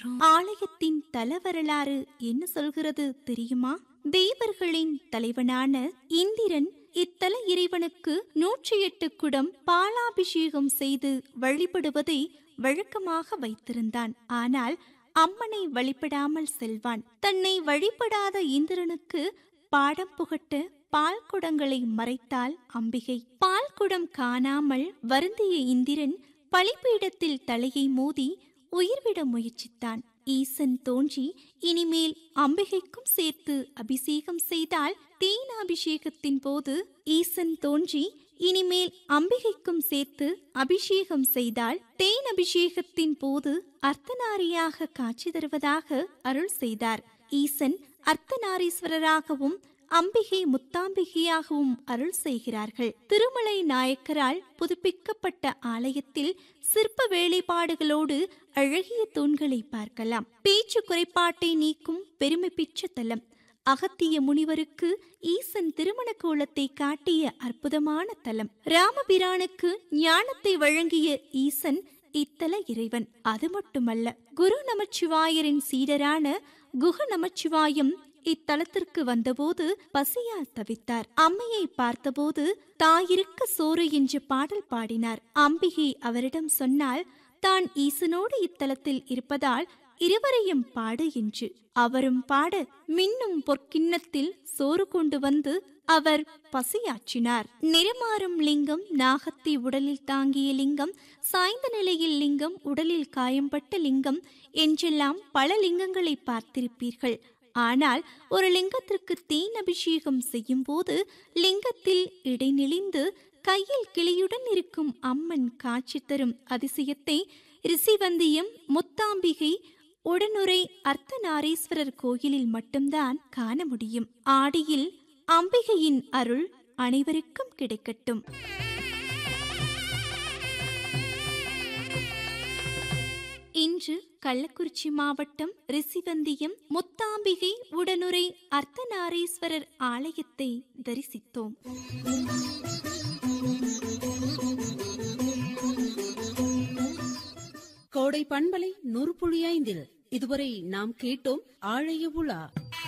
ஆலயத்தின் தல வரலாறு என்ன சொல்கிறது தெரியுமா தேவர்களின் தலைவனான இந்திரன் இத்தல இறைவனுக்கு நூற்றி எட்டு குடம் பாலாபிஷேகம் செய்து வழிபடுவதை வழக்கமாக வைத்திருந்தான் ஆனால் அம்மனை வழிபடாமல் செல்வான் தன்னை வழிபடாத இந்திரனுக்கு பாடம் புகட்ட பால் குடங்களை மறைத்தாள் அம்பிகை பால் குடம் காணாமல் வருந்திய இந்திரன் பலிப்பீடத்தில் தலையை மோதி உயிர்விட முயற்சித்தான் ஈசன் தோன்றி இனிமேல் அம்பிகைக்கும் சேர்த்து அபிஷேகம் செய்தால் தேன் அபிஷேகத்தின் போது ஈசன் தோன்றி இனிமேல் அம்பிகைக்கும் சேர்த்து அபிஷேகம் செய்தால் தேன் அபிஷேகத்தின் போது அர்த்தநாரியாக காட்சி தருவதாக அருள் செய்தார் ஈசன் அர்த்தநாரீஸ்வரராகவும் அம்பிகை முத்தாம்பிகையாகவும் அருள் செய்கிறார்கள் திருமலை நாயக்கரால் புதுப்பிக்கப்பட்ட ஆலயத்தில் சிற்ப வேலைப்பாடுகளோடு அழகிய தூண்களை பார்க்கலாம் பேச்சு குறைபாட்டை நீக்கும் பெருமை பெற்ற தலம் அகத்திய முனிவருக்கு ஈசன் திருமண கோலத்தை காட்டிய அற்புதமான தலம் ராமபிரானுக்கு ஞானத்தை வழங்கிய ஈசன் இத்தல இறைவன் அது மட்டுமல்ல குரு நமச்சிவாயரின் சீடரான குக நமச்சிவாயம் இத்தலத்திற்கு வந்தபோது பசியால் தவித்தார் அம்மையை பார்த்தபோது தாயிருக்க சோறு என்று பாடல் பாடினார் அம்பிகை அவரிடம் சொன்னால் தான் ஈசனோடு இத்தலத்தில் இருப்பதால் இருவரையும் பாடு என்று அவரும் பாட மின்னும் பொற்கிண்ணத்தில் சோறு கொண்டு வந்து அவர் பசியாற்றினார் நிறமாறும் லிங்கம் நாகத்தை உடலில் தாங்கிய லிங்கம் சாய்ந்த நிலையில் லிங்கம் உடலில் காயம்பட்ட லிங்கம் என்றெல்லாம் பல லிங்கங்களை பார்த்திருப்பீர்கள் ஆனால் ஒரு லிங்கத்திற்கு தேன் அபிஷேகம் செய்யும் போது லிங்கத்தில் இடைநிலிந்து கையில் கிளியுடன் இருக்கும் அம்மன் காட்சி தரும் அதிசயத்தை ரிசிவந்தியம் முத்தாம்பிகை உடனுரை அர்த்தநாரீஸ்வரர் கோயிலில் மட்டும்தான் காண முடியும் ஆடியில் அம்பிகையின் அருள் அனைவருக்கும் கிடைக்கட்டும் இன்று கள்ளக்குறிச்சி மாவட்டம் ரிசிவந்தியம் முத்தாம்பிகை உடனுரை அர்த்தநாரீஸ்வரர் ஆலயத்தை தரிசித்தோம் கோடை பண்பலை நூறு ஐந்தில் இதுவரை நாம் கேட்டோம் ஆழைய உலா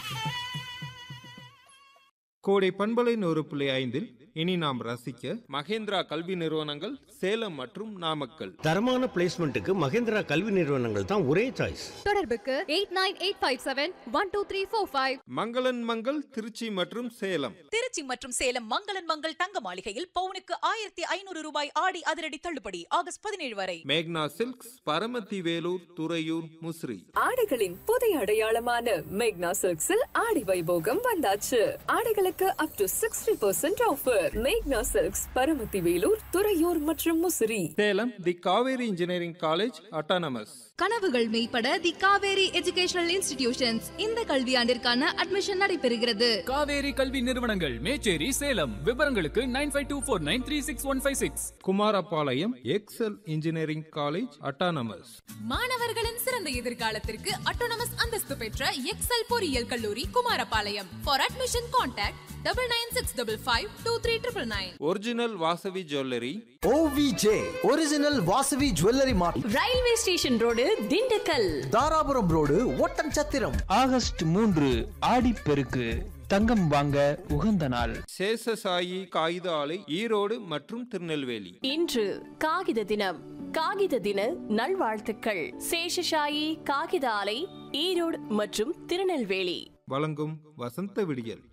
கோடை பண்பலை நூறு புள்ளி ஐந்தில் இனி நாம் ரசிக்க மகேந்திரா கல்வி நிறுவனங்கள் சேலம் மற்றும் நாமக்கல் தரமான பிளேஸ்மெண்ட்டுக்கு மகேந்திரா கல்வி நிறுவனங்கள் தான் ஒரே சாய்ஸ் தொடர்புக்கு eight nine eight five seven one two three four five மங்களன் மங்கள் திருச்சி மற்றும் சேலம் திருச்சி மற்றும் சேலம் மங்களன் மங்கள் தங்க மாளிகையில் பவுனுக்கு ஆயிரத்தி ஐநூறு ரூபாய் ஆடி அதிரடி தள்ளுபடி ஆகஸ்ட் பதினேழு வரை மேக்னா சில்க்ஸ் பரமத்தி வேலூர் துறையூர் முசிறி ஆடைகளின் புதிய அடையாளமான மேக்னா சில்க்ஸில் ஆடி வைபோகம் வந்தாச்சு ஆடைகளுக்கு up to sixty percent offer மேக்னா சில்க்ஸ் பரமத்தி வேலூர் துறையூர் மற்றும் Musiri Salem the Kaveri engineering college autonomous கனவுகள் மெய்ப்பட தி காவேரி எஜுகேஷனல் இன்ஸ்டிடியூஷன்ஸ் இந்த கல்வியாண்டிற்கான அட்மிஷன் நடைபெறுகிறது காவேரி கல்வி நிறுவனங்கள் மேச்சேரி சேலம் விவரங்களுக்கு nine five two four nine three six one five six Kumarapalayam Excel engineering college autonomous மாணவர்களின் சிறந்த எதிர்காலத்திற்கு அட்டோனமஸ் அந்தஸ்து பெற்ற எக்ஸல் பொறியியல் கல்லூரி Kumarapalayam for admission contact double nine six double five two three triple nine original Vasavi jewellery O V J original Vasavi jewellery mart railway station road Dindigul Dharapuram road Oddanchatram August மூன்று ஆடிப்பெருக்கு தங்கம் வாங்க உகந்த நாள் சேஷசாயி காகித ஆலை ஈரோடு மற்றும் திருநெல்வேலி இன்று காகித தினம் காகித தின நல்வாழ்த்துக்கள் சேஷசாயி காகித ஆலை ஈரோடு மற்றும் திருநெல்வேலி வழங்கும் வசந்த விடியல்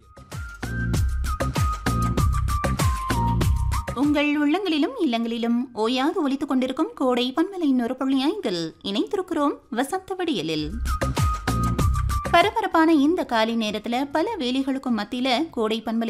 உங்கள் உள்ளங்களிலும் இல்லங்களிலும் ஓயாது ஒலித்துக் கொண்டிருக்கும் கோடை பன்மலை நூறு புள்ளி ஐந்தில் இணைந்திருக்கிறோம் வசந்த விடியலில் பரபரப்பான இந்த காலை நேரத்துல பல வேலைகளுக்கும் மத்தியில கோடை பன்மலை